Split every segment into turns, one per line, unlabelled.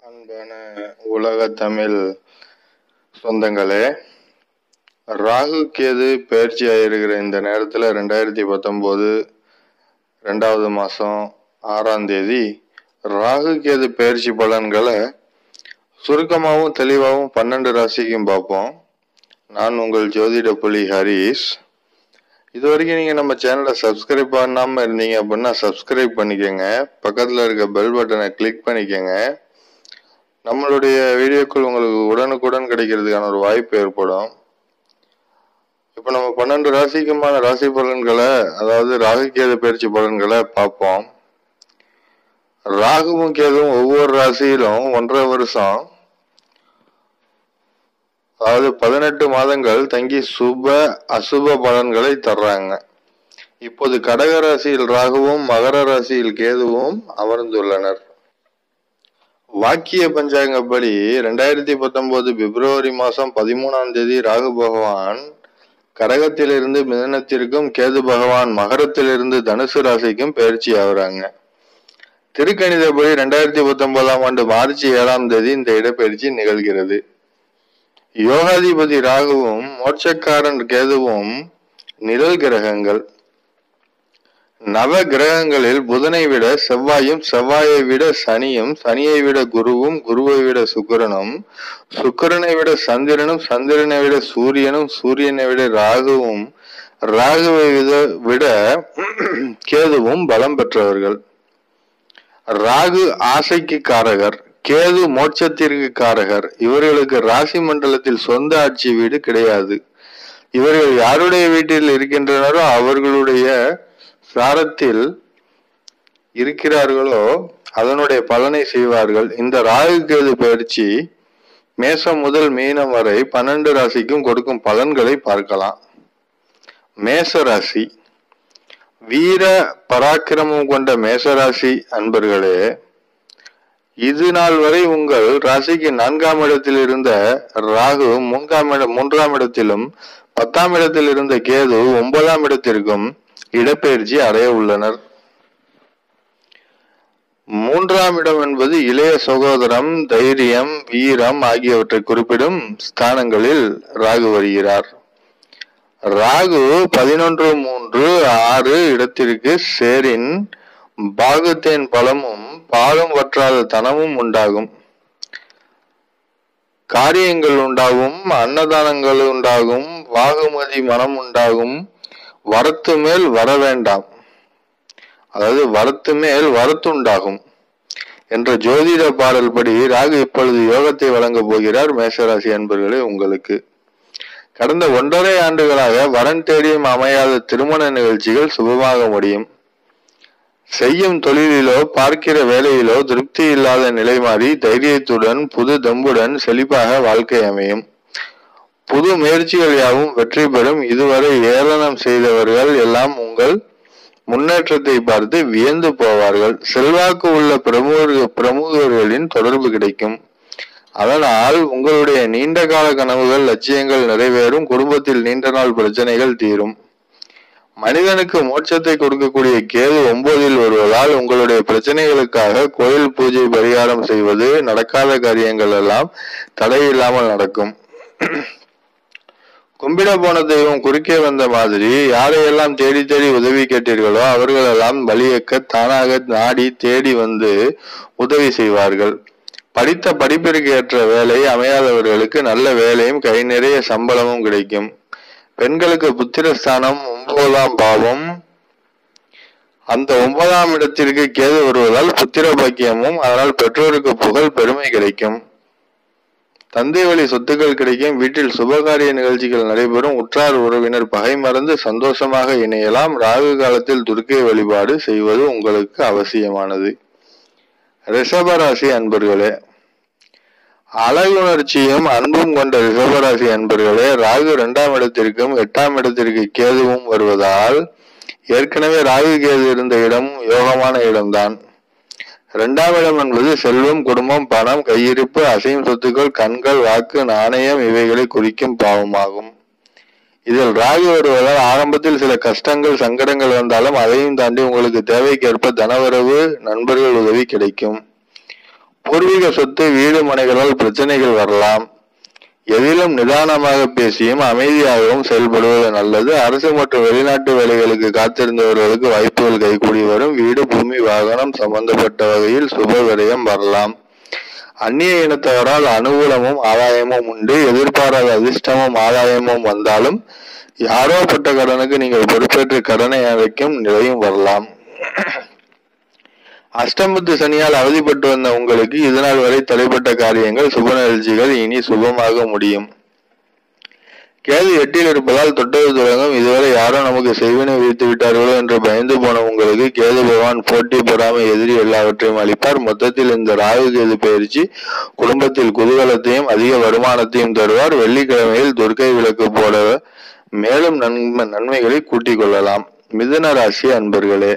அன்பான உலக தமிழ் சொந்தங்களே ராகு கேது பயிற்சி ஆகிருக்கிற இந்த நேரத்தில் ரெண்டாயிரத்தி பத்தொம்போது ரெண்டாவது மாதம் ஆறாம் தேதி ராகு கேது பயிற்சி பலன்களை சுருக்கமாகவும் தெளிவாகவும் பன்னெண்டு ராசிக்கும் பார்ப்போம் நான் உங்கள் ஜோதிட புலி ஹரிஷ் இது வரைக்கும் நீங்கள் நம்ம சேனலை சப்ஸ்கிரைப் பண்ணாமல் இருந்தீங்க அப்படின்னா சப்ஸ்கிரைப் பண்ணிக்கோங்க பக்கத்தில் இருக்க பெல் பட்டனை கிளிக் பண்ணிக்கோங்க நம்மளுடைய வீடியோக்கள் உங்களுக்கு உடனுக்குடன் கிடைக்கிறதுக்கான ஒரு வாய்ப்பு ஏற்படும் இப்போ நம்ம பன்னெண்டு ராசிக்குமான ராசி பலன்களை அதாவது ராகு கேது பயிற்சி பலன்களை பார்ப்போம் ராகுவும் கேதுவும் ஒவ்வொரு ராசியிலும் ஒன்றரை வருஷம் அதாவது பதினெட்டு மாதங்கள் தங்கி சுப அசுப பலன்களை தர்றாங்க இப்போது கடக ராசியில் ராகுவும் மகர ராசியில் கேதுவும் அமர்ந்துள்ளனர் வாக்கிய பஞ்சாங்கப்படி ரெண்டாயிரத்தி பத்தொன்பது பிப்ரவரி மாதம் பதிமூணாம் தேதி ராகு பகவான் கடகத்திலிருந்து மிதனத்திற்கும் கேது பகவான் மகரத்திலிருந்து தனுசு ராசிக்கும் பயிற்சி ஆகுறாங்க திருக்கணிதப்படி ரெண்டாயிரத்தி பத்தொன்பதாம் ஆண்டு மார்ச் ஏழாம் தேதி இந்த இடப்பெயர்ச்சி நிகழ்கிறது யோகாதிபதி ராகுவும் மோட்சக்காரன் கேதுவும் நிழல் கிரகங்கள் நவ கிரகங்களில் புதனை விட செவ்வாயும் செவ்வாயை விட சனியும் சனியை விட குருவும் குருவை விட சுக்கிரனும் சுக்கிரனை விட சந்திரனும் சந்திரனை விட சூரியனும் சூரியனை விட ராகுவும் ராகுவை விட கேதுவும் பலம் பெற்றவர்கள் ராகு ஆசைக்கு காரகர் கேது மோட்சத்திற்கு காரகர் இவர்களுக்கு ராசி மண்டலத்தில் சொந்த ஆட்சி வீடு கிடையாது இவர்கள் யாருடைய வீட்டில் இருக்கின்றனரோ அவர்களுடைய சாரத்தில் இருக்கிறார்களோ அதனுடைய பலனை செய்வார்கள் இந்த ராகு கேது பயிற்சி மேசம் முதல் மீனம் வரை பன்னெண்டு ராசிக்கும் கொடுக்கும் பலன்களை பார்க்கலாம் மேச ராசி வீர பராக்கிரமம் கொண்ட மேசராசி அன்பர்களே இது நாள் வரை உங்கள் ராசிக்கு நான்காம் இடத்தில் இருந்த ராகு மூன்றாம் இட மூன்றாம் இடத்திலும் பத்தாம் இடத்தில் இருந்த கேது ஒன்பதாம் இடத்திற்கும் இடப்பெயர்ச்சி அடைய உள்ளனர் மூன்றாம் இடம் என்பது இளைய சகோதரம் தைரியம் வீரம் ஆகியவற்றை குறிப்பிடும் ஸ்தானங்களில் ராகு வருகிறார் ராகு பதினொன்று மூன்று ஆறு இடத்திற்கு சேரின் பாகுத்தேன் பலமும் பாலும் வற்றாத தனமும் உண்டாகும் காரியங்கள் உண்டாகும் அன்னதானங்கள் உண்டாகும் வாகுமதி மனம் உண்டாகும் வரத்து மேல் வர வேண்டாம் அதாவது வரத்து மேல் வரத்துண்டாகும் என்ற ஜோதிட பாடல் படி ராகு இப்பொழுது யோகத்தை வழங்கப் போகிறார் மேஷராசி அன்பர்களே உங்களுக்கு கடந்த ஒன்றரை ஆண்டுகளாக வரன் தேடியும் அமையாத திருமண நிகழ்ச்சிகள் சுபமாக முடியும் செய்யும் தொழிலிலோ பார்க்கிற வேலையிலோ திருப்தி இல்லாத நிலை மாறி தைரியத்துடன் புது தம்புடன் செழிப்பாக வாழ்க்கை அமையும் புது முயற்சிகள் யாவும் வெற்றி பெறும் இதுவரை ஏளனம் செய்தவர்கள் எல்லாம் உங்கள் முன்னேற்றத்தை பார்த்து வியந்து போவார்கள் செல்வாக்கு உள்ள பிரமுக பிரமுகர்களின் தொடர்பு கிடைக்கும் அதனால் உங்களுடைய நீண்ட கால கனவுகள் லட்சியங்கள் நிறைவேறும் குடும்பத்தில் நீண்ட நாள் பிரச்சனைகள் தீரும் மனிதனுக்கு மோட்சத்தை கொடுக்கக்கூடிய கேது ஒன்பதில் வருவதால் உங்களுடைய பிரச்சனைகளுக்காக கோயில் பூஜை பரிகாரம் செய்வது நடக்காத காரியங்கள் எல்லாம் தடையில்லாமல் நடக்கும் கும்பிட போன தெய்வம் குறுக்கே வந்த மாதிரி யாரையெல்லாம் தேடி தேடி உதவி கேட்டீர்களோ அவர்களெல்லாம் வழியக்க தானாக நாடி தேடி வந்து உதவி செய்வார்கள் படித்த படிப்பிற்கு ஏற்ற வேலை அமையாதவர்களுக்கு நல்ல வேலையும் கை நிறைய சம்பளமும் கிடைக்கும் பெண்களுக்கு புத்திரஸ்தானம் ஒன்பதாம் பாவம் அந்த ஒன்பதாம் இடத்திற்கு கேது வருவதால் புத்திர பாக்கியமும் அதனால் பெற்றோருக்கு புகழ் பெருமை கிடைக்கும் தந்தை வழி சொத்துக்கள் கிடைக்கும் வீட்டில் சுபகாரிய நிகழ்ச்சிகள் நடைபெறும் உற்றார் உறவினர் பகை மறந்து சந்தோஷமாக இணையலாம் ராகு காலத்தில் துர்க்கை வழிபாடு செய்வது உங்களுக்கு அவசியமானது ரிஷபராசி அன்பர்களே அழகுணர்ச்சியும் அன்பும் கொண்ட ரிஷபராசி அன்பர்களே ராகு இரண்டாம் இடத்திற்கும் எட்டாம் இடத்திற்கு கேதுவும் வருவதால் ஏற்கனவே ராகு கேது இருந்த இடம் யோகமான இடம்தான் இரண்டாம் இடம் என்பது செல்வம் குடும்பம் பணம் கையிருப்பு அசையும் சொத்துக்கள் கண்கள் வாக்கு நாணயம் இவைகளை குறிக்கும் பாவமாகும் இதில் ராகு வருவதால் ஆரம்பத்தில் சில கஷ்டங்கள் சங்கடங்கள் வந்தாலும் அதையும் தாண்டி உங்களுக்கு தேவைக்கேற்ப தனவரவு நண்பர்கள் உதவி கிடைக்கும் பூர்வீக சொத்து வீடு மனைகளால் பிரச்சனைகள் வரலாம் எதிலும் நிதானமாக பேசியும் அமைதியாகவும் செயல்படுவது நல்லது அரசு மற்றும் வெளிநாட்டு வேலைகளுக்கு காத்திருந்தவர்களுக்கு வாய்ப்புகள் கைகூடி வரும் வீடு பூமி வாகனம் சம்பந்தப்பட்ட வகையில் சுப விரயம் வரலாம் அந்நிய இனத்தவரால் அனுகூலமும் ஆதாயமும் உண்டு எதிர்பாராத அதிர்ஷ்டமும் ஆதாயமும் வந்தாலும் யாரோ பட்ட கடனுக்கு நீங்கள் பொறுப்பேற்று கடனை அடைக்கும் நிலையும் வரலாம் அஷ்டமத்து சனியால் அவதிப்பட்டு வந்த உங்களுக்கு இதுநாள் வரை தடைப்பட்ட காரியங்கள் சுப நிகழ்ச்சிகள் இனி சுபமாக முடியும் கேது எட்டில் இருப்பதால் தொட்டது தொடங்கும் இதுவரை யாரோ நமக்கு செய்வினை வைத்து விட்டார்களோ என்று பயந்து போன உங்களுக்கு கேது பகவான் போட்டி பொறாமை எதிரி எல்லாவற்றையும் அளிப்பார் மொத்தத்தில் இந்த ராகு கேது பயிற்சி குடும்பத்தில் குதூகலத்தையும் அதிக வருமானத்தையும் தருவார் வெள்ளிக்கிழமையில் துர்க்கை விளக்கு போட மேலும் நன்மை நன்மைகளை கூட்டிக் கொள்ளலாம் மிதுன ராசி அன்பர்களே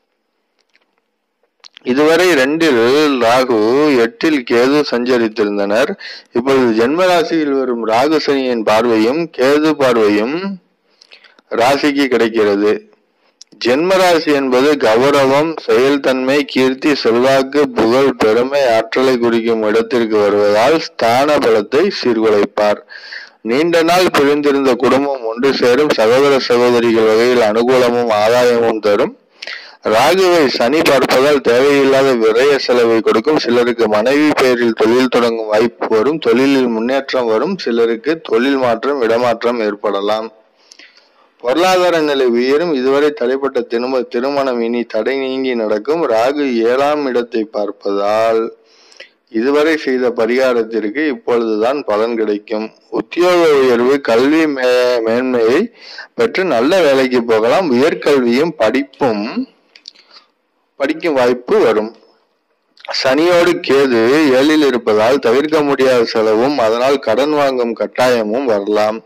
இதுவரை ரெண்டில் ராகு எட்டில் கேது சஞ்சரித்திருந்தனர் இப்பொழுது ஜென்ம ராசியில் வரும் ராகு சனியின் பார்வையும் கேது பார்வையும் ராசிக்கு கிடைக்கிறது ஜென்ம ராசி என்பது கௌரவம் செயல்தன்மை கீர்த்தி செல்வாக்கு புகழ் பெருமை ஆற்றலை குறிக்கும் இடத்திற்கு வருவதால் ஸ்தான பலத்தை சீர்குலைப்பார் நீண்ட நாள் பிரிந்திருந்த குடும்பம் ஒன்று சேரும் சகோதர சகோதரிகள் வகையில் அனுகூலமும் ஆதாயமும் தரும் ராகுவை சனி பார்ப்பதால் தேவையில்லாத விரய செலவை கொடுக்கும் சிலருக்கு மனைவி பெயரில் தொழில் தொடங்கும் வாய்ப்பு வரும் தொழிலில் முன்னேற்றம் வரும் சிலருக்கு தொழில் மாற்றம் இடமாற்றம் ஏற்படலாம் பொருளாதார நிலை உயரும் இதுவரை தடைப்பட்ட திரும திருமணம் இனி தடை நீங்கி நடக்கும் ராகு ஏழாம் இடத்தை பார்ப்பதால் இதுவரை செய்த பரிகாரத்திற்கு இப்பொழுதுதான் பலன் கிடைக்கும் உத்தியோக உயர்வு கல்வி மே மேன்மையை பெற்று நல்ல வேலைக்கு போகலாம் உயர்கல்வியும் படிப்பும் படிக்கும் வாய்ப்பு வரும் சனியோடு கேது ஏழில் இருப்பதால் தவிர்க்க முடியாத செலவும் அதனால் கடன் வாங்கும் கட்டாயமும் வரலாம்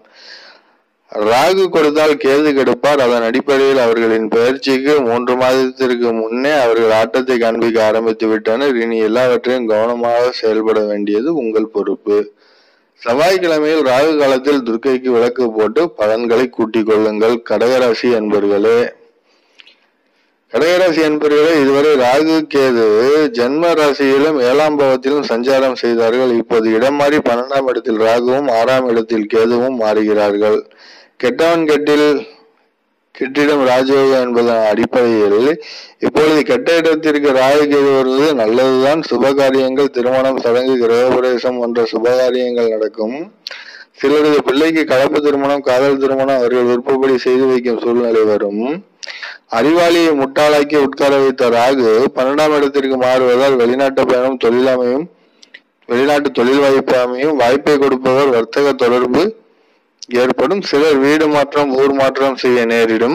ராகு கொடுத்தால் கேது கெடுப்பார் அதன் அடிப்படையில் அவர்களின் பயிற்சிக்கு மூன்று மாதத்திற்கு முன்னே அவர்கள் ஆட்டத்தை காண்பிக்க ஆரம்பித்து விட்டனர் இனி எல்லாவற்றையும் கவனமாக செயல்பட வேண்டியது உங்கள் பொறுப்பு செவ்வாய்க்கிழமையில் ராகு காலத்தில் துர்க்கைக்கு விளக்கு போட்டு பலன்களை கூட்டிக் கொள்ளுங்கள் கடகராசி என்பர்களே கடகராசி என்பவர்களே இதுவரை ராகு கேது ஜென்ம ராசியிலும் ஏழாம் பாவத்திலும் சஞ்சாரம் செய்தார்கள் இப்போது இடம் மாறி பன்னெண்டாம் இடத்தில் ராகுவும் ஆறாம் இடத்தில் கேதுவும் மாறுகிறார்கள் கெட்டவன் கெட்டில் கெட்டிடம் ராஜயோகம் என்பதன் அடிப்படையில் இப்பொழுது கெட்ட இடத்திற்கு ராகு கேது வருவது நல்லதுதான் சுப காரியங்கள் திருமணம் சடங்கு கிரகப்பிரவேசம் போன்ற சுப காரியங்கள் நடக்கும் சிலரது பிள்ளைக்கு கலப்பு திருமணம் காதல் திருமணம் அவர்கள் விருப்பப்படி செய்து வைக்கும் சூழ்நிலை வரும் அறிவாளியை முட்டாளாக்கி உட்கார வைத்த ராகு பன்னெண்டாம் இடத்திற்கு மாறுவதால் வெளிநாட்டு பயணம் தொழிலமையும் வெளிநாட்டு தொழில் வாய்ப்பு அமையும் வாய்ப்பை கொடுப்பவர் வர்த்தக தொடர்பு ஏற்படும் சிலர் வீடு மாற்றம் ஊர் மாற்றம் செய்ய நேரிடும்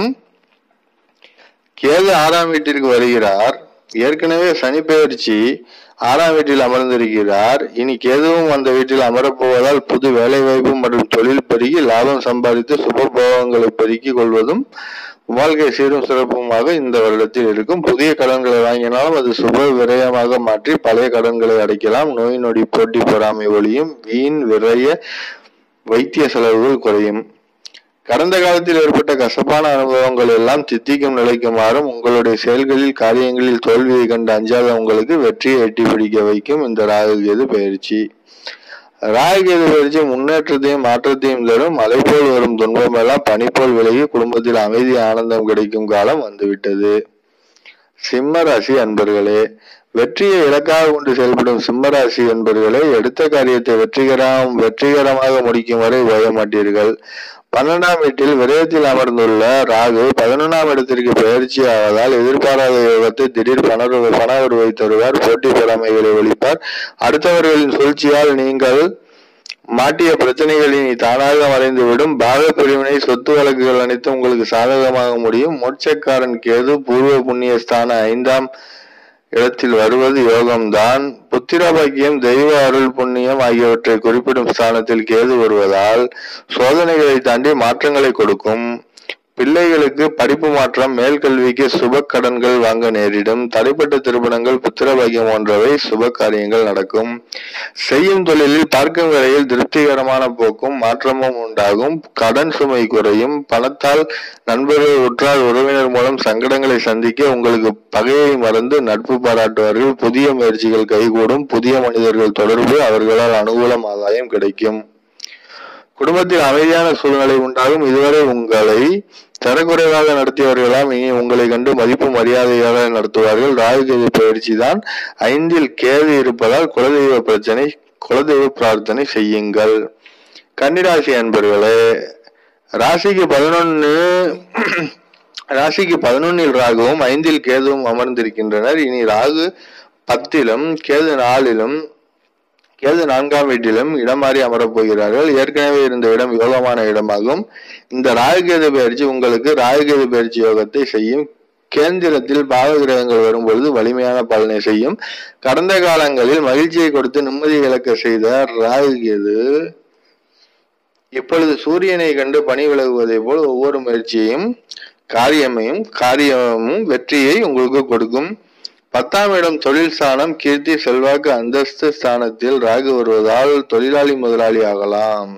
கேது ஆறாம் வீட்டிற்கு வருகிறார் ஏற்கனவே சனி பெயர்ச்சி ஆறாம் வீட்டில் அமர்ந்திருக்கிறார் இனி கேதுவும் அந்த வீட்டில் அமரப்போவதால் புது வேலை வாய்ப்பு மற்றும் தொழில் பெருகி லாபம் சம்பாதித்து சுப போகங்களை பெருக்கிக் கொள்வதும் வாழ்க்கை சீரும் சிறப்புமாக இந்த வருடத்தில் இருக்கும் புதிய கடன்களை வாங்கினாலும் அது சுப விரயமாக மாற்றி பழைய கடன்களை அடைக்கலாம் நோய் நொடி போட்டி பொறாமை ஒளியும் வீண் விரய வைத்திய செலவுகள் குறையும் கடந்த காலத்தில் ஏற்பட்ட கசப்பான அனுபவங்கள் எல்லாம் தித்திக்கும் நிலைக்கு மாறும் உங்களுடைய செயல்களில் காரியங்களில் தோல்வியை கண்டு அஞ்சாத உங்களுக்கு வெற்றியை எட்டி பிடிக்க வைக்கும் இந்த ராகுகேது பயிற்சி ராகுகேது பயிற்சி முன்னேற்றத்தையும் மாற்றத்தையும் தரும் மலை போல் வரும் துன்பமெல்லாம் பனி போல் விலகி குடும்பத்தில் அமைதி ஆனந்தம் கிடைக்கும் காலம் வந்துவிட்டது சிம்ம ராசி அன்பர்களே வெற்றியை இலக்காக கொண்டு செயல்படும் சிம்மராசி என்பவர்களே எடுத்த காரியத்தை வெற்றிகரம் வெற்றிகரமாக முடிக்கும் வரை ஓய மாட்டீர்கள் பன்னெண்டாம் வீட்டில் விரயத்தில் அமர்ந்துள்ள ராகு பதினொன்றாம் இடத்திற்கு பயிற்சி ஆவதால் எதிர்பாராத யோகத்தை திடீர் பண பண வருவை தருவார் போட்டி பொறாமைகளை ஒழிப்பார் அடுத்தவர்களின் சூழ்ச்சியால் நீங்கள் மாட்டிய பிரச்சனைகள் இனி தானாக மறைந்துவிடும் பாக பிரிவினை சொத்து வழக்குகள் அனைத்தும் உங்களுக்கு சாதகமாக முடியும் மோட்சக்காரன் கேது பூர்வ புண்ணிய ஸ்தான ஐந்தாம் இடத்தில் வருவது யோகம்தான் புத்திர பாக்கியம் தெய்வ அருள் புண்ணியம் ஆகியவற்றை குறிப்பிடும் ஸ்தானத்தில் கேது வருவதால் சோதனைகளை தாண்டி மாற்றங்களை கொடுக்கும் பிள்ளைகளுக்கு படிப்பு மாற்றம் மேல்கல்விக்கு சுப கடன்கள் வாங்க நேரிடும் தடைப்பட்ட திருமணங்கள் புத்திரபாகியம் போன்றவை சுப காரியங்கள் நடக்கும் செய்யும் தொழிலில் பார்க்கும் வேளையில் திருப்திகரமான போக்கும் மாற்றமும் உண்டாகும் கடன் சுமை குறையும் பணத்தால் நண்பர்கள் உற்றார் உறவினர் மூலம் சங்கடங்களை சந்திக்க உங்களுக்கு பகையை மறந்து நட்பு பாராட்டுவார்கள் புதிய முயற்சிகள் கைகூடும் புதிய மனிதர்கள் தொடர்பு அவர்களால் அனுகூலம் ஆதாயம் கிடைக்கும் குடும்பத்தில் அமைதியான சூழ்நிலை உண்டாகும் இதுவரை உங்களை தரக்குறைவாக நடத்தியவர்களாம் இனி உங்களை கண்டு மதிப்பு மரியாதையாக நடத்துவார்கள் ராகுகேது பயிற்சி தான் ஐந்தில் கேது இருப்பதால் குலதெய்வ பிரச்சனை குலதெய்வ பிரார்த்தனை செய்யுங்கள் கன்னிராசி அன்பர்களே ராசிக்கு பதினொன்னு ராசிக்கு பதினொன்னில் ராகுவும் ஐந்தில் கேதுவும் அமர்ந்திருக்கின்றனர் இனி ராகு பத்திலும் கேது நாலிலும் கேது நான்காம் வீட்டிலும் இடம் மாறி அமரப் போகிறார்கள் ஏற்கனவே இருந்த இடம் யோகமான இடமாகும் இந்த ராகுகேது பயிற்சி உங்களுக்கு ராகுகேது பயிற்சி யோகத்தை செய்யும் கேந்திரத்தில் பாவ கிரகங்கள் வரும்பொழுது வலிமையான பலனை செய்யும் கடந்த காலங்களில் மகிழ்ச்சியை கொடுத்து நிம்மதி இழக்க செய்த ராகுகேது இப்பொழுது சூரியனை கண்டு பணி விலகுவதை போல் ஒவ்வொரு முயற்சியையும் காரியமையும் காரியமும் வெற்றியை உங்களுக்கு கொடுக்கும் பத்தாம் இடம் தொழில் ஸ்தானம் கீர்த்தி செல்வாக்கு அந்தஸ்து ஸ்தானத்தில் ராகு வருவதால் தொழிலாளி முதலாளி ஆகலாம்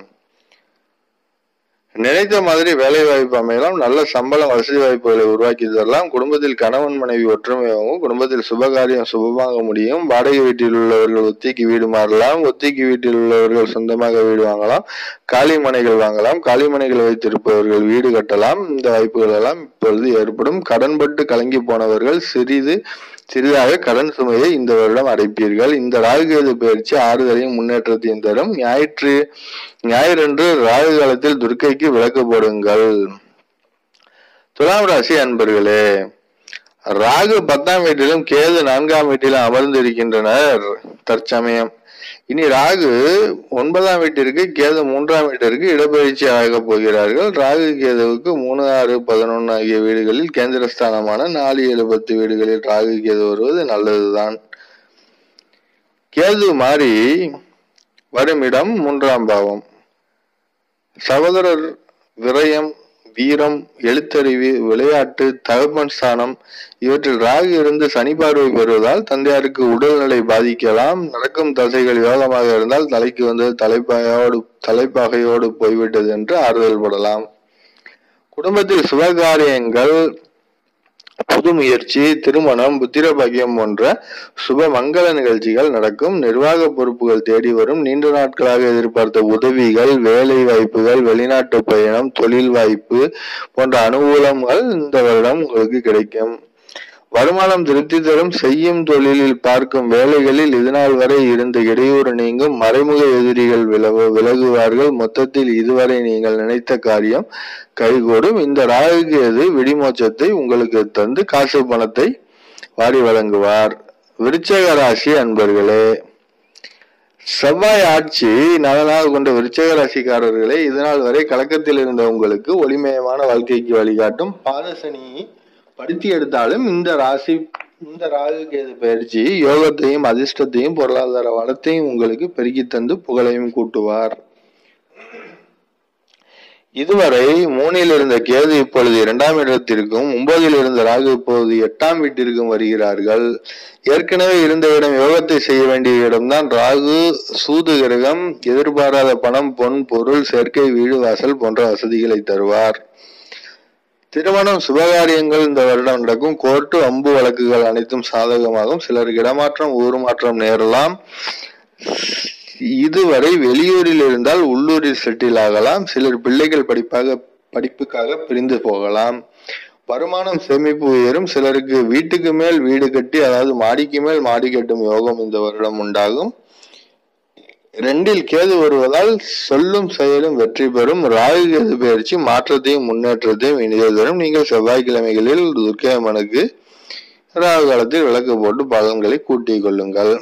நினைத்த மாதிரி வேலை வாய்ப்பு அமையலாம் நல்ல சம்பளம் வசதி வாய்ப்புகளை உருவாக்கி தரலாம் குடும்பத்தில் கணவன் மனைவி ஒற்றுமையாகவும் குடும்பத்தில் சுபகாரியம் சுபமாக முடியும் வாடகை வீட்டில் உள்ளவர்கள் ஒத்திக்கு வீடு மாறலாம் ஒத்திக்கு வீட்டில் உள்ளவர்கள் சொந்தமாக வீடு வாங்கலாம் காலி மனைகள் வாங்கலாம் காலி மனைகள் வைத்திருப்பவர்கள் வீடு கட்டலாம் இந்த வாய்ப்புகள் எல்லாம் இப்பொழுது ஏற்படும் கடன்பட்டு கலங்கி போனவர்கள் சிறிது சிறிதாக கடன் சுமையை இந்த வருடம் அடைப்பீர்கள் இந்த ராகுகேது பயிற்சி ஆறுதலையும் முன்னேற்றத்தையும் தரும் ஞாயிற்று ஞாயிறன்று ராகு காலத்தில் துர்க்கைக்கு விளக்கு போடுங்கள் துலாம் ராசி அன்பர்களே ராகு பத்தாம் வீட்டிலும் கேது நான்காம் வீட்டிலும் அமர்ந்திருக்கின்றனர் தற்சமயம் இனி ராகு ஒன்பதாம் வீட்டிற்கு கேது மூன்றாம் வீட்டிற்கு இடப்பெயர்ச்சி ஆக போகிறார்கள் ராகு கேதுவுக்கு மூணு ஆறு பதினொன்று ஆகிய வீடுகளில் கேந்திரஸ்தானமான நாலு ஏழு பத்து வீடுகளில் ராகு கேது வருவது நல்லதுதான் கேது மாறி வரும் இடம் மூன்றாம் பாவம் சகோதரர் விரயம் வீரம் எழுத்தறிவு விளையாட்டு தகப்பன் ஸ்தானம் இவற்றில் ராகு இருந்து சனி பார்வை பெறுவதால் தந்தையாருக்கு உடல்நிலை பாதிக்கலாம் நடக்கும் தசைகள் யோகமாக இருந்தால் தலைக்கு வந்து தலைப்பாயோடு தலைப்பாகையோடு போய்விட்டது என்று ஆறுதல் படலாம் குடும்பத்தில் சுபகாரியங்கள் புது முயற்சி திருமணம் புத்திர பாக்கியம் போன்ற சுப மங்கள நிகழ்ச்சிகள் நடக்கும் நிர்வாக பொறுப்புகள் தேடி வரும் நீண்ட நாட்களாக எதிர்பார்த்த உதவிகள் வேலை வாய்ப்புகள் வெளிநாட்டு பயணம் தொழில் வாய்ப்பு போன்ற அனுகூலங்கள் இந்த வருடம் உங்களுக்கு கிடைக்கும் வருமானம் திருப்தி தரும் செய்யும் தொழிலில் பார்க்கும் வேலைகளில் இதுநாள் வரை இருந்த இடையூறு நீங்கும் மறைமுக எதிரிகள் விலகு விலகுவார்கள் மொத்தத்தில் இதுவரை நீங்கள் நினைத்த காரியம் கைகூடும் இந்த ராகுகேது விடிமோச்சத்தை உங்களுக்கு தந்து காசு பணத்தை வாரி வழங்குவார் விருச்சக ராசி அன்பர்களே செவ்வாய் ஆட்சி நலனாக கொண்ட விருச்சக ராசிக்காரர்களே இதனால் வரை கலக்கத்தில் இருந்த உங்களுக்கு ஒளிமயமான வாழ்க்கைக்கு வழிகாட்டும் பாதசனி படுத்தி எடுத்தாலும் இந்த ராசி இந்த ராகு கேது பயிற்சி யோகத்தையும் அதிர்ஷ்டத்தையும் பொருளாதார வளத்தையும் உங்களுக்கு பெருக்கி தந்து புகழையும் கூட்டுவார் இதுவரை மூணில் இருந்த கேது இப்பொழுது இரண்டாம் இடத்திற்கும் ஒன்பதில் இருந்த ராகு இப்போது எட்டாம் வீட்டிற்கும் வருகிறார்கள் ஏற்கனவே இருந்த இடம் யோகத்தை செய்ய வேண்டிய இடம்தான் ராகு சூது கிரகம் எதிர்பாராத பணம் பொன் பொருள் சேர்க்கை வீடு வாசல் போன்ற வசதிகளை தருவார் திருமணம் சுபகாரியங்கள் இந்த வருடம் நடக்கும் கோர்ட்டு அம்பு வழக்குகள் அனைத்தும் சாதகமாகும் சிலருக்கு இடமாற்றம் ஊர் மாற்றம் நேரலாம் இதுவரை வெளியூரில் இருந்தால் உள்ளூரில் செட்டில் ஆகலாம் சிலர் பிள்ளைகள் படிப்பாக படிப்புக்காக பிரிந்து போகலாம் வருமானம் சேமிப்பு உயரும் சிலருக்கு வீட்டுக்கு மேல் வீடு கட்டி அதாவது மாடிக்கு மேல் மாடி கட்டும் யோகம் இந்த வருடம் உண்டாகும் ரெண்டில் கேது வருவதால் சொல்லும் செயலும் வெற்றி பெறும் ராகு கேது பயிற்சி மாற்றத்தையும் முன்னேற்றத்தையும் இனிதே தரும் நீங்கள் செவ்வாய்க்கிழமைகளில் துர்க்கை அம்மனுக்கு ராகு காலத்தில் விளக்கு போட்டு பலன்களை கூட்டிக் கொள்ளுங்கள்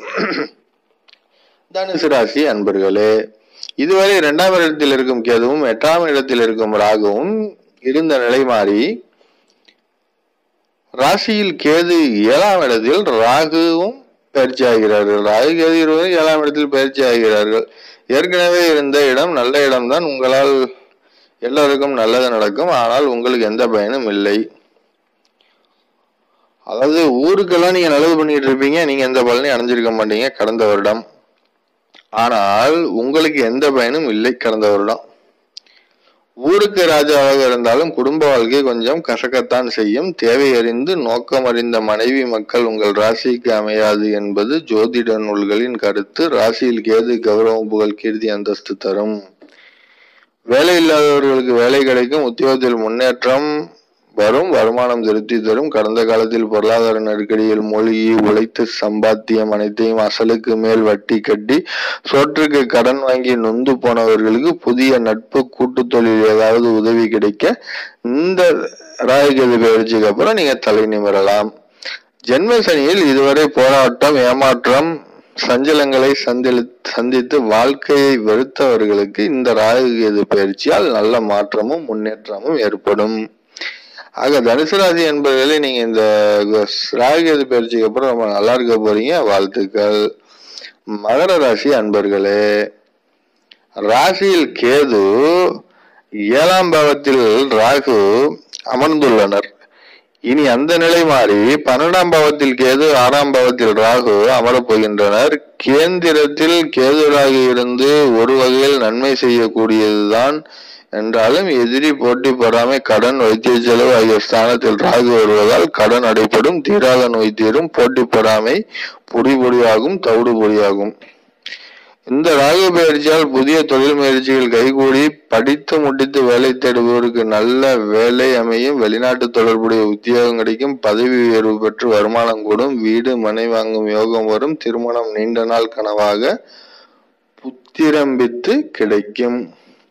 தனுசு ராசி அன்பர்களே இதுவரை இரண்டாம் இடத்தில் இருக்கும் கேதுவும் எட்டாம் இடத்தில் இருக்கும் ராகுவும் இருந்த நிலை மாறி ராசியில் கேது ஏழாம் இடத்தில் ராகுவும் பயிற்சி ஆகிறார்கள் ராகு கேது இருவரும் ஏழாம் இடத்தில் பயிற்சி ஆகிறார்கள் ஏற்கனவே இருந்த இடம் நல்ல இடம்தான் உங்களால் எல்லாருக்கும் நல்லது நடக்கும் ஆனால் உங்களுக்கு எந்த பயனும் இல்லை அதாவது ஊருக்கெல்லாம் நீங்க நல்லது பண்ணிட்டு இருப்பீங்க நீங்க எந்த பலனையும் அடைஞ்சிருக்க மாட்டீங்க கடந்த வருடம் ஆனால் உங்களுக்கு எந்த பயனும் இல்லை கடந்த வருடம் ஊருக்கு ராஜாவாக இருந்தாலும் குடும்ப வாழ்க்கை கொஞ்சம் கசக்கத்தான் செய்யும் தேவை அறிந்து நோக்கம் அறிந்த மனைவி மக்கள் உங்கள் ராசிக்கு அமையாது என்பது ஜோதிட நூல்களின் கருத்து ராசியில் கேது கௌரவம் புகழ் கீர்த்தி அந்தஸ்து தரும் வேலை இல்லாதவர்களுக்கு வேலை கிடைக்கும் உத்தியோகத்தில் முன்னேற்றம் வரும் வருமானம் திருப்தி தரும் கடந்த காலத்தில் பொருளாதார நெருக்கடியில் மூழ்கி உழைத்து சம்பாத்தியம் அனைத்தையும் அசலுக்கு மேல் வட்டி கட்டி சோற்றுக்கு கடன் வாங்கி நொந்து போனவர்களுக்கு புதிய நட்பு கூட்டு தொழில் ஏதாவது உதவி கிடைக்க இந்த ராயகதி பயிற்சிக்கு அப்புறம் நீங்க தலை நிமிரலாம் ஜென்ம சனியில் இதுவரை போராட்டம் ஏமாற்றம் சஞ்சலங்களை சந்தில் சந்தித்து வாழ்க்கையை வெறுத்தவர்களுக்கு இந்த ராகுகேது பயிற்சியால் நல்ல மாற்றமும் முன்னேற்றமும் ஏற்படும் ஆக தனுசு ராசி என்பவர்களே நீங்க இந்த ராகுகேது பயிற்சிக்கு அப்புறம் ரொம்ப நல்லா இருக்க போறீங்க வாழ்த்துக்கள் மகர ராசி அன்பர்களே ராசியில் கேது ஏழாம் பாவத்தில் ராகு அமர்ந்துள்ளனர் இனி அந்த நிலை மாறி பன்னெண்டாம் பாவத்தில் கேது ஆறாம் பாவத்தில் ராகு அமரப் போகின்றனர் கேந்திரத்தில் கேது ராகு இருந்து ஒரு வகையில் நன்மை செய்யக்கூடியதுதான் என்றாலும் எதிரி போட்டி பொறாமை கடன் வைத்திய செலவு ஆகிய ஸ்தானத்தில் ராகு வருவதால் கடன் அடைப்படும் தீராத நோய் தீரும் போட்டி பொறாமை பொடி பொடியாகும் தவிடு பொடியாகும் இந்த ராகு பயிற்சியால் புதிய தொழில் முயற்சிகள் கைகூடி படித்து முடித்து வேலை தேடுபவருக்கு நல்ல வேலை அமையும் வெளிநாட்டு தொடர்புடைய உத்தியோகம் கிடைக்கும் பதவி உயர்வு பெற்று வருமானம் கூடும் வீடு மனை வாங்கும் யோகம் வரும் திருமணம் நீண்ட நாள் கனவாக புத்திரம்பித்து கிடைக்கும்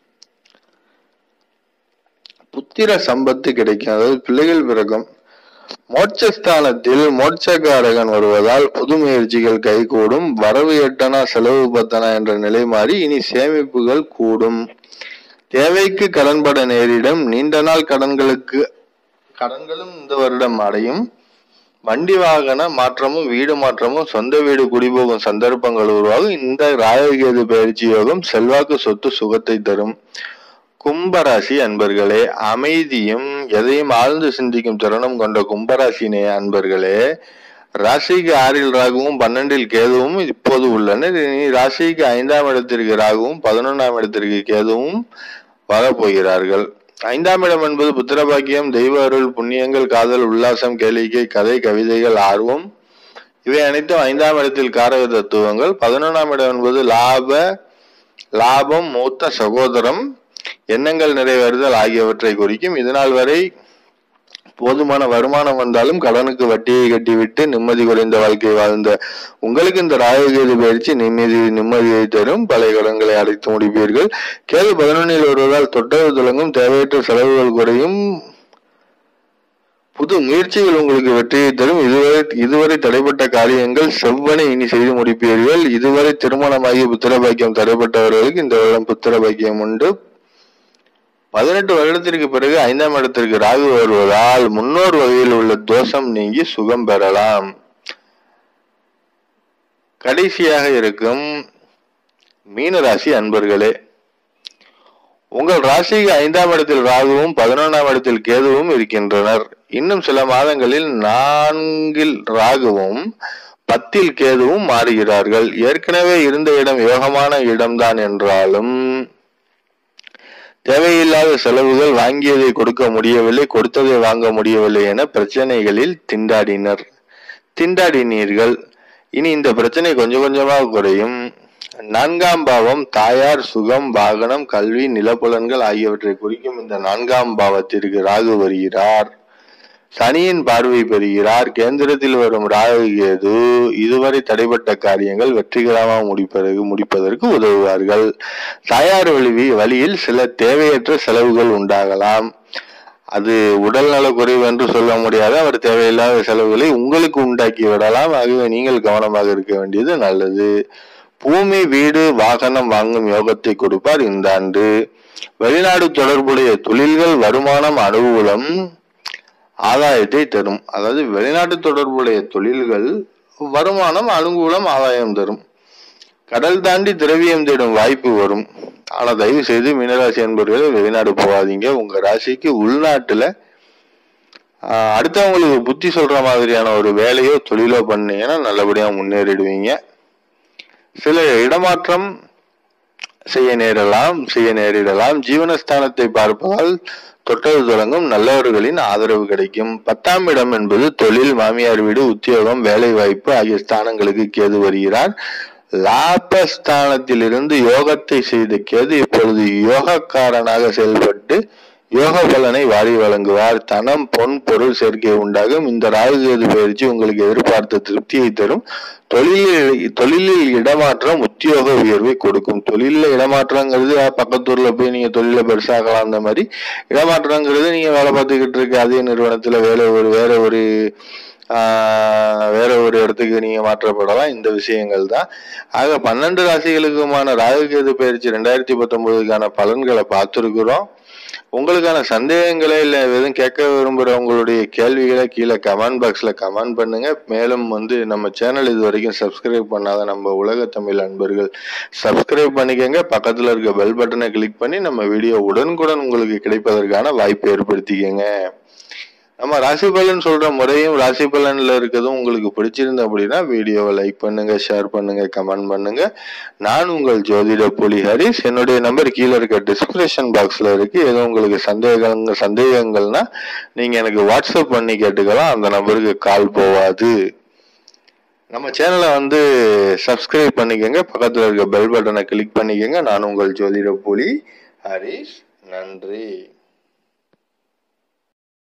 புத்திர சம்பத்து கிடைக்கும் அதாவது பிள்ளைகள் பிறக்கும் மோட்சஸ்தானத்தில் மோட்சக்காரகன் வருவதால் புது முயற்சிகள் கைகூடும் வரவு எட்டனா செலவு பத்தனா என்ற நிலை மாறி இனி சேமிப்புகள் கூடும் தேவைக்கு கடன்பட நேரிடும் நீண்ட நாள் கடன்களுக்கு கடன்களும் இந்த வருடம் அடையும் வண்டி வாகன மாற்றமும் வீடு மாற்றமும் சொந்த வீடு குடிபோகும் சந்தர்ப்பங்கள் உருவாகும் இந்த ராயகேது பயிற்சி யோகம் செல்வாக்கு சொத்து சுகத்தை தரும் கும்பராசி அன்பர்களே அமைதியும் எதையும் ஆழ்ந்து சிந்திக்கும் தருணம் கொண்ட கும்பராசினே அன்பர்களே ராசிக்கு ஆறில் ராகுவும் பன்னெண்டில் கேதுவும் இப்போது உள்ளனர் இனி ராசிக்கு ஐந்தாம் இடத்திற்கு ராகுவும் பதினொன்றாம் இடத்திற்கு கேதுவும் வரப்போகிறார்கள் ஐந்தாம் இடம் என்பது புத்திரபாக்கியம் தெய்வ அருள் புண்ணியங்கள் காதல் உல்லாசம் கேளிக்கை கதை கவிதைகள் ஆர்வம் இவை அனைத்தும் ஐந்தாம் இடத்தில் காரக தத்துவங்கள் பதினொன்றாம் இடம் என்பது லாப லாபம் மூத்த சகோதரம் எண்ணங்கள் நிறைவேறுதல் ஆகியவற்றை குறிக்கும் இதனால் வரை போதுமான வருமானம் வந்தாலும் கடனுக்கு வட்டியை கட்டிவிட்டு நிம்மதி குறைந்த வாழ்க்கை வாழ்ந்த உங்களுக்கு இந்த ராயகேது பயிற்சி நிம்மதி நிம்மதியை தரும் பழைய கடன்களை அடைத்து முடிப்பீர்கள் கேது பதினொன்னில் வருவதால் தொட்டது தொடங்கும் தேவையற்ற செலவுகள் குறையும் புது முயற்சிகள் உங்களுக்கு வெற்றியை தரும் இதுவரை இதுவரை தடைப்பட்ட காரியங்கள் செவ்வனை இனி செய்து முடிப்பீர்கள் இதுவரை திருமணமாகி புத்திர பாக்கியம் தடைப்பட்டவர்களுக்கு இந்த வருடம் புத்திர பாக்கியம் உண்டு பதினெட்டு வருடத்திற்கு பிறகு ஐந்தாம் இடத்திற்கு ராகு வருவதால் முன்னோர் வகையில் உள்ள தோஷம் நீங்கி சுகம் பெறலாம் கடைசியாக இருக்கும் மீன ராசி அன்பர்களே உங்கள் ராசிக்கு ஐந்தாம் இடத்தில் ராகுவும் பதினொன்றாம் இடத்தில் கேதுவும் இருக்கின்றனர் இன்னும் சில மாதங்களில் நான்கில் ராகுவும் பத்தில் கேதுவும் மாறுகிறார்கள் ஏற்கனவே இருந்த இடம் யோகமான இடம்தான் என்றாலும் தேவையில்லாத செலவுகள் வாங்கியதை கொடுக்க முடியவில்லை கொடுத்ததை வாங்க முடியவில்லை என பிரச்சனைகளில் திண்டாடினர் திண்டாடினீர்கள் இனி இந்த பிரச்சனை கொஞ்சம் கொஞ்சமாக குறையும் நான்காம் பாவம் தாயார் சுகம் வாகனம் கல்வி நிலப்புலன்கள் ஆகியவற்றை குறிக்கும் இந்த நான்காம் பாவத்திற்கு ராகு வருகிறார் சனியின் பார்வை பெறுகிறார் கேந்திரத்தில் வரும் ராகு கேது இதுவரை தடைப்பட்ட காரியங்கள் வெற்றிகரமாக முடிப்பதற்கு முடிப்பதற்கு உதவுவார்கள் தாயார் வழி வழியில் சில தேவையற்ற செலவுகள் உண்டாகலாம் அது உடல் நல குறைவு என்று சொல்ல முடியாது அவர் தேவையில்லாத செலவுகளை உங்களுக்கு உண்டாக்கி விடலாம் ஆகவே நீங்கள் கவனமாக இருக்க வேண்டியது நல்லது பூமி வீடு வாகனம் வாங்கும் யோகத்தை கொடுப்பார் இந்த ஆண்டு வெளிநாடு தொடர்புடைய தொழில்கள் வருமானம் அனுகூலம் ஆதாயத்தை தரும் அதாவது வெளிநாட்டு தொடர்புடைய தொழில்கள் வருமானம் அனுகூலம் ஆதாயம் தரும் கடல் தாண்டி திரவியம் தேடும் வாய்ப்பு வரும் ஆனா தயவு செய்து மீனராசி என்பவர்கள் வெளிநாடு போகாதீங்க உங்க ராசிக்கு உள்நாட்டுல ஆஹ், அடுத்தவங்களுக்கு புத்தி சொல்ற மாதிரியான ஒரு வேலையோ தொழிலோ பண்ணீங்கன்னா நல்லபடியா முன்னேறிடுவீங்க சில இடமாற்றம் செய்ய நேரலாம் செய்ய நேரிடலாம் ஜீவனஸ்தானத்தை பார்ப்பதால் தொட்டது தொடங்கும் நல்லவர்களின் ஆதரவு கிடைக்கும் பத்தாம் இடம் என்பது தொழில் மாமியார் வீடு உத்தியோகம் வேலை வாய்ப்பு ஆகிய ஸ்தானங்களுக்கு கேது வருகிறார் லாபஸ்தானத்திலிருந்து யோகத்தை செய்த கேது இப்பொழுது யோகக்காரனாக செயல்பட்டு யோக பலனை வாரி வழங்குவார் தனம் பொன் பொருள் சேர்க்கை உண்டாகும் இந்த ராகு கேது பயிற்சி உங்களுக்கு எதிர்பார்த்த திருப்தியை தரும் தொழிலில் தொழிலில் இடமாற்றம் உத்தியோக உயர்வை கொடுக்கும் தொழிலில் இடமாற்றங்கிறது அஹ், பக்கத்தூர்ல போய் நீங்க தொழில பெருசாகலாம் அந்த மாதிரி இடமாற்றங்கிறது நீங்க வேலை பார்த்துக்கிட்டு இருக்க அதே நிறுவனத்துல வேலை ஒரு வேற ஒரு ஆஹ், வேற ஒரு இடத்துக்கு நீங்க மாற்றப்படலாம் இந்த விஷயங்கள் தான் ஆக பன்னெண்டு ராசிகளுக்குமான ராகுகேது பயிற்சி ரெண்டாயிரத்தி பத்தொன்பதுக்கான பலன்களை பார்த்துருக்குறோம் உங்களுக்கான சந்தேகங்களே இல்லை எதுவும் கேட்க விரும்புகிற உங்களுடைய கேள்விகளை கீழே கமெண்ட் பாக்ஸில் கமெண்ட் பண்ணுங்க மேலும் வந்து நம்ம சேனல் இது வரைக்கும் சப்ஸ்கிரைப் பண்ணாத நம்ம உலக தமிழ் அன்பர்கள் சப்ஸ்கிரைப் பண்ணிக்கங்க பக்கத்தில் இருக்க பெல் பட்டனை கிளிக் பண்ணி நம்ம வீடியோ உடனுக்குடன் உங்களுக்கு கிடைப்பதற்கான வாய்ப்பை ஏற்படுத்திக்கங்க நம்ம ராசி பலன் சொல்ற முறையும் ராசி பலன்ல இருக்கிறதும் உங்களுக்கு பிடிச்சிருந்து அப்படின்னா வீடியோவை லைக் பண்ணுங்க ஷேர் பண்ணுங்க கமெண்ட் பண்ணுங்க நான் உங்கள் ஜோதிட புலி ஹரிஸ் என்னுடைய நம்பர் கீழே இருக்க டிஸ்கிரிப்ஷன் பாக்ஸ்ல இருக்கு ஏதோ உங்களுக்கு சந்தேகங்கள் சந்தேகங்கள்னா நீங்க எனக்கு வாட்ஸ்அப் பண்ணி கேட்டுக்கலாம் அந்த நம்பருக்கு கால் போவாது நம்ம சேனலை வந்து சப்ஸ்கிரைப் பண்ணிக்கோங்க பக்கத்தில் இருக்க பெல் பட்டனை கிளிக் பண்ணிக்கோங்க நான் உங்கள் ஜோதிட புலி ஹரிஷ் நன்றி